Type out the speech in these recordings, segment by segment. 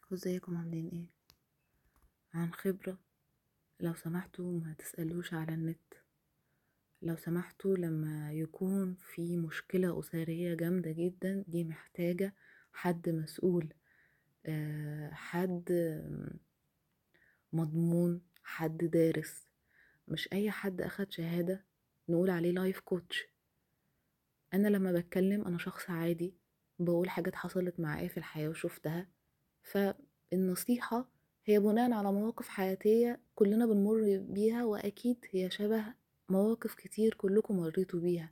ازيكم عاملين ايه عن خبرة لو سمحتوا ما تسألوش على النت لو سمحتوا لما يكون في مشكلة أسرية جامدة جدا دي محتاجة حد مسؤول آه، حد مضمون حد دارس مش أي حد أخد شهادة نقول عليه لايف كوتش أنا لما بتكلم أنا شخص عادي بقول حاجات حصلت معايا في الحياة وشفتها فالنصيحة هي بناء على مواقف حياتية كلنا بنمر بيها وأكيد هي شبه مواقف كتير كلكم مريتوا بيها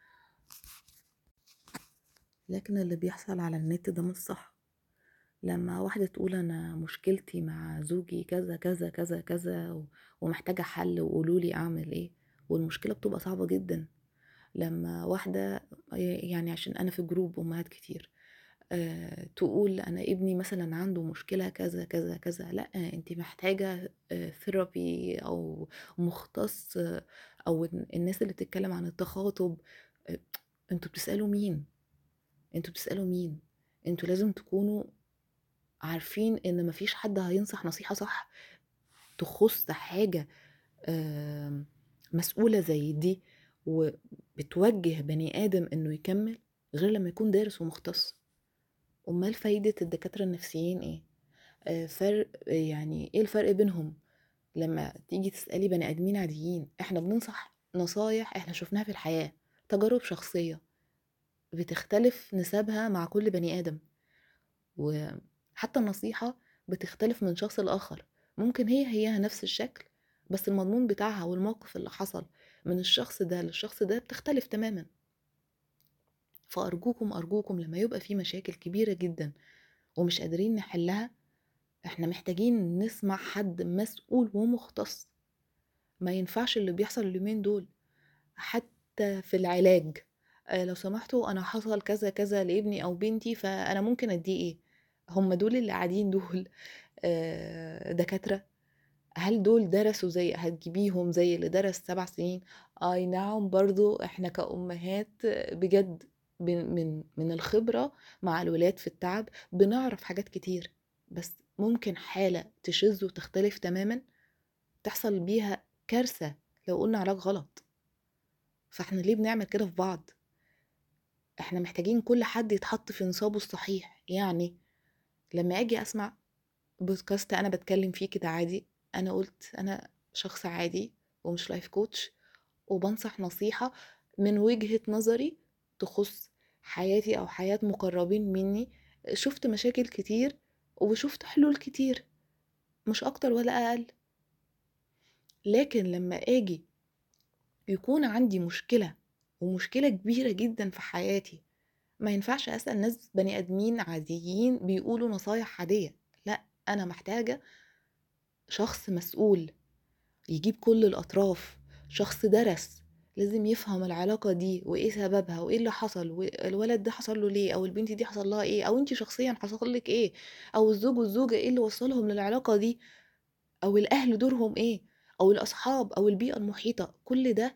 لكن اللي بيحصل على النت ده مش صح لما واحدة تقول أنا مشكلتي مع زوجي كذا كذا كذا كذا ومحتاجة حل وقولولي أعمل إيه والمشكلة بتبقى صعبة جدا لما واحدة يعني عشان أنا في جروب أمهات كتير آه، تقول انا ابني مثلا عنده مشكله كذا كذا كذا لا انت محتاجه ثيرابي او مختص او الناس اللي بتتكلم عن التخاطب آه، انتوا بتسالوا مين انتوا بتسالوا مين انتوا لازم تكونوا عارفين ان مفيش حد هينصح نصيحه صح تخص حاجه مسؤوله زي دي وبتوجه بني ادم انه يكمل غير لما يكون دارس ومختص امال فايدة الدكاترة النفسيين ايه آه فرق يعني ايه الفرق بينهم لما تيجي تسألي بني ادمين عاديين احنا بننصح نصايح احنا شفناها في الحياة تجارب شخصية بتختلف نسبها مع كل بني ادم وحتى النصيحة بتختلف من شخص لآخر ممكن هي هي نفس الشكل بس المضمون بتاعها والموقف اللي حصل من الشخص ده للشخص ده بتختلف تماما فأرجوكم أرجوكم لما يبقى في مشاكل كبيرة جدا ومش قادرين نحلها احنا محتاجين نسمع حد مسؤول ومختص ما ينفعش اللي بيحصل اليومين دول حتى في العلاج آه لو سمحتوا انا حصل كذا كذا لابني او بنتي فانا ممكن اديه ايه هم دول اللي قاعدين دول آه دكاتره هل دول درسوا زي هتجيبيهم زي اللي درس سبع سنين اي نعم برضو احنا كأمهات بجد من من الخبرة مع الولاد في التعب بنعرف حاجات كتير بس ممكن حالة تشذ وتختلف تماما تحصل بيها كارثة لو قلنا علاج غلط فاحنا ليه بنعمل كده في بعض احنا محتاجين كل حد يتحط في نصابه الصحيح يعني لما اجي اسمع بودكاست انا بتكلم فيه كده عادي انا قلت انا شخص عادي ومش لايف كوتش وبنصح نصيحة من وجهة نظري تخص حياتي او حياة مقربين مني شفت مشاكل كتير وشفت حلول كتير مش اكتر ولا اقل لكن لما اجي يكون عندي مشكلة ومشكلة كبيرة جدا في حياتي ما ينفعش اسأل ناس بني ادمين عاديين بيقولوا نصايح عادية لا انا محتاجة شخص مسؤول يجيب كل الاطراف شخص درس لازم يفهم العلاقة دي وايه سببها وايه اللي حصل والولد ده حصل له ليه او البنت دي حصل لها ايه او انت شخصيا حصل لك ايه او الزوج والزوجة ايه اللي وصلهم للعلاقة دي او الاهل دورهم ايه او الاصحاب او البيئة المحيطة كل ده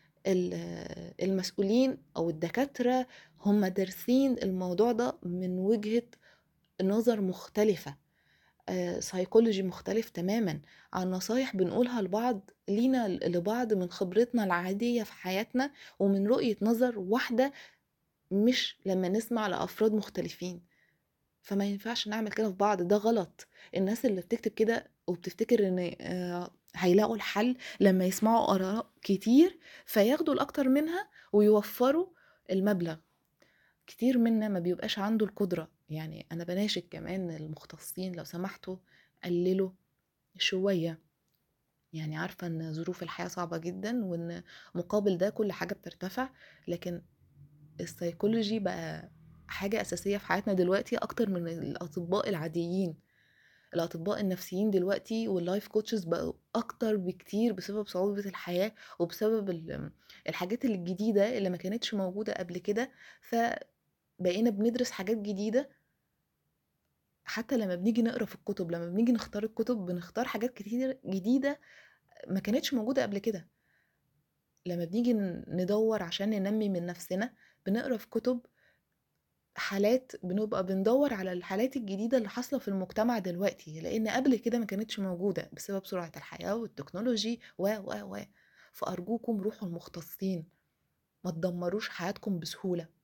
المسؤولين او الدكاترة هم دارسين الموضوع ده من وجهة نظر مختلفة سايكولوجي مختلف تماما عن نصايح بنقولها لبعض لينا لبعض من خبرتنا العادية في حياتنا ومن رؤية نظر واحدة مش لما نسمع لأفراد مختلفين فما ينفعش نعمل كده في بعض ده غلط الناس اللي بتكتب كده وبتفتكر ان هيلاقوا الحل لما يسمعوا آراء كتير فياخدوا الأكتر منها ويوفروا المبلغ كتير منا ما بيبقاش عنده القدرة يعني أنا بناشد كمان المختصين لو سمحتوا قللوا شوية يعني عارفة ان ظروف الحياة صعبة جدا وان مقابل ده كل حاجة بترتفع لكن السيكولوجي بقى حاجة أساسية في حياتنا دلوقتي أكتر من الأطباء العاديين الأطباء النفسيين دلوقتي واللايف كوتشز بقوا أكتر بكتير بسبب صعوبة الحياة وبسبب الحاجات الجديدة اللي ما كانتش موجودة قبل كده فبقينا بندرس حاجات جديدة حتى لما بنيجي نقرا في الكتب لما بنيجي نختار الكتب بنختار حاجات كتير جديدة ما كانتش موجودة قبل كده لما بنيجي ندور عشان ننمي من نفسنا بنقرا في كتب حالات بنبقى بندوّر على الحالات الجديدة اللي حاصلة في المجتمع دلوقتي، لإن قبل كده ما كانتش موجودة بسبب سرعة الحياة والتكنولوجي و، و، و. فأرجوكم روحوا لمختصين، ما تدمّروش حياتكم بسهولة.